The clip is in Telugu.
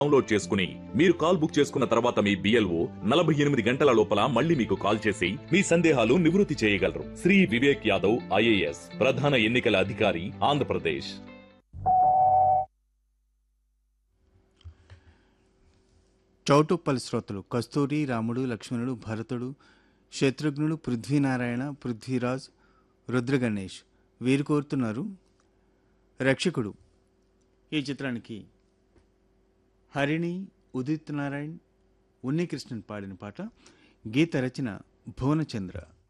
డౌన్లోడ్ చేసుకుని మీరు కాల్ బుక్ చేసుకున్న తర్వాత మీ బిఎల్ఓ నలభై ఎనిమిది గంటల లోపల మళ్ళీ మీకు కాల్ చేసి మీ సందేహాలు నివృత్తి చేయగలరు శ్రీ వివేక్ యాదవ్ ఐఏఎస్ ప్రధాన ఎన్నికల అధికారి ఆంధ్రప్రదేశ్ చౌటుప్పల్ శ్రోతలు కస్తూరి రాముడు లక్ష్మణుడు భరతుడు శత్రుఘ్నుడు పృథ్వీనారాయణ పృథ్వీరాజ్ రుద్రగణేష్ వీరు కోరుతున్నారు రక్షకుడు ఈ చిత్రానికి హరిణి ఉదిత్ నారాయణ్ ఉన్నికృష్ణన్ పాడిన పాట గీత రచన భువనచంద్ర